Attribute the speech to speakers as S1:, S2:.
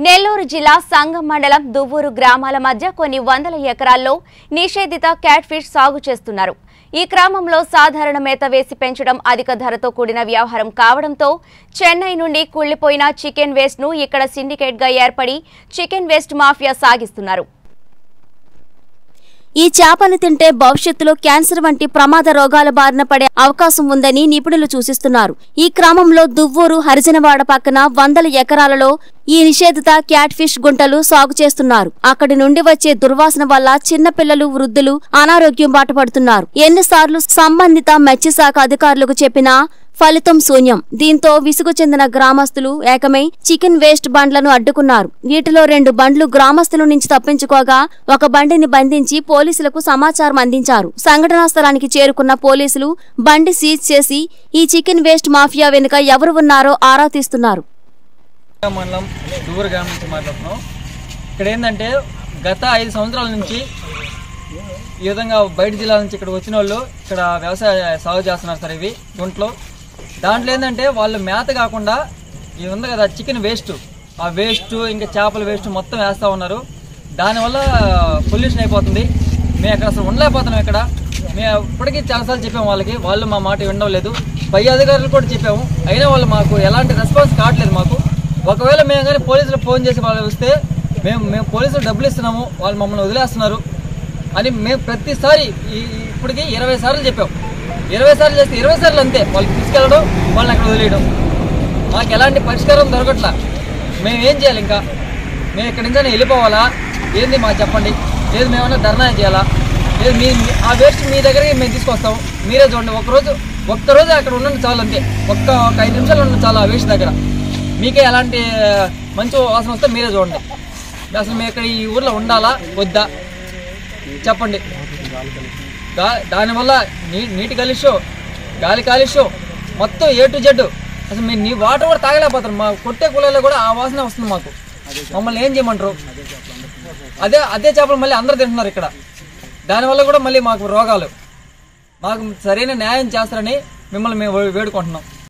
S1: నెల్లూరు జిల్లా సంగం మండలం దువ్వూరు గ్రామాల మధ్య కొన్ని వందల ఎకరాల్లో నిషేధిత క్యాట్ ఫిష్ సాగు చేస్తున్నారు ఈ క్రమంలో సాధారణ మేత వేసి పెంచడం అధిక ధరతో కూడిన వ్యవహారం కావడంతో చెన్నై నుండి కుళ్లిపోయిన చికెన్ వేస్ట్ ను ఇక్కడ సిండికేట్ గా ఏర్పడి చికెన్ వేస్ట్ మాఫియా సాగిస్తున్నారు
S2: ఈ చేపలు తింటే భవిష్యత్తులో క్యాన్సర్ వంటి ప్రమాద రోగాల బారిన పడే అవకాశం ఉందని నిపుణులు సూచిస్తున్నారు ఈ క్రమంలో దువ్వూరు హరిజనవాడ పక్కన వందల ఎకరాలలో ఈ నిషేధిత క్యాట్ ఫిష్ గుంటలు సాగు చేస్తున్నారు అక్కడి నుండి వచ్చే దుర్వాసన వల్ల చిన్నపిల్లలు వృద్ధులు అనారోగ్యం బాటపడుతున్నారు ఎన్నిసార్లు సంబంధిత మత్స్యశాఖ అధికారులకు చెప్పినా ఫలితం శూన్యం దీంతో విసుగు చెందిన గ్రామస్తులు ఏకమై చికెన్ వేస్ట్ బండ్లను అడ్డుకున్నారు వీటిలో రెండు బండ్లు గ్రామస్తుల నుంచి తప్పించుకోగా ఒక బండిని బంధించి పోలీసులకు సమాచారం అందించారు సంఘటనా స్థలానికి చేరుకున్న పోలీసులు బండి సీజ్ చేసి ఈ చికెన్ వేస్ట్ మాఫియా వెనుక ఎవరు ఉన్నారో ఆరా తీస్తున్నారు
S3: మండలం దూర గ్రామం నుంచి మాట్లాడుతున్నాం ఇక్కడ ఏంటంటే గత ఐదు సంవత్సరాల నుంచి ఈ విధంగా బయట జిల్లాల నుంచి ఇక్కడ వచ్చిన వాళ్ళు ఇక్కడ వ్యవసాయ సాగు చేస్తున్నారు సార్ ఇవి గుంట్లో దాంట్లో ఏంటంటే వాళ్ళు మేత కాకుండా ఇది ఉంది కదా చికెన్ వేస్ట్ ఆ వేస్ట్ ఇంకా చేపల వేస్ట్ మొత్తం వేస్తూ ఉన్నారు దానివల్ల పొల్యూషన్ అయిపోతుంది మేము ఇక్కడ అసలు ఉండలేకపోతున్నాం ఇక్కడ మేము ఇప్పటికీ చాలాసార్లు చెప్పాము వాళ్ళకి వాళ్ళు మా మాట వినడం లేదు పై అధికారులు కూడా చెప్పాము అయినా వాళ్ళు మాకు ఎలాంటి రెస్పాన్స్ కావట్లేదు మాకు ఒకవేళ మేము కానీ పోలీసులకు ఫోన్ చేసి వాళ్ళు వస్తే మేము మేము పోలీసులు డబ్బులు ఇస్తున్నాము వాళ్ళు మమ్మల్ని వదిలేస్తున్నారు అని మేము ప్రతిసారి ఈ- ఇప్పటికి ఇరవై సార్లు చెప్పాం ఇరవై సార్లు చేస్తే ఇరవై సార్లు అంతే వాళ్ళకి తీసుకెళ్ళడం వాళ్ళని అక్కడ వదిలేయడం మాకు ఎలాంటి పరిష్కారం దొరకట్లా మేము ఏం చేయాలి ఇంకా మేము ఇక్కడి నుంచి వెళ్ళిపోవాలా ఏంది మాకు చెప్పండి లేదు మేమన్నా ధర్నా చేయాలా లేదు మీ మీ- ఆ వేస్ట్ మీ దగ్గరికి మేము తీసుకొస్తాం మీరే చూడండి ఒకరోజు ఒక్కరోజు అక్కడ ఉండండి చాలు అంతే ఒక్క ఒక ఐదు నిమిషాలు ఉండండి చాలు ఆ వేస్ట్ దగ్గర మీకే ఎలాంటి మంచి వాసన వస్తే మీరే చూడండి అసలు మేము ఇక్కడ ఈ ఊర్లో ఉండాలా వద్దా చెప్పండి దా- దానివల్ల నీ నీటి కాలుష్యం గాలి కాలుష్యం మొత్తం ఏ టు జెడ్ అసలు మీరు నీ వాటర్ కూడా తాగలేకపోతారు మా కొట్టే కులలో కూడా ఆ వాసన వస్తుంది మాకు మమ్మల్ని ఏం చేయమంటారు అదే అదే చేపలు మళ్ళీ అందరూ తింటున్నారు ఇక్కడ దానివల్ల కూడా మళ్ళీ మాకు రోగాలు మాకు సరైన న్యాయం చేస్తారని మిమ్మల్ని మేము వేడుకుంటున్నాం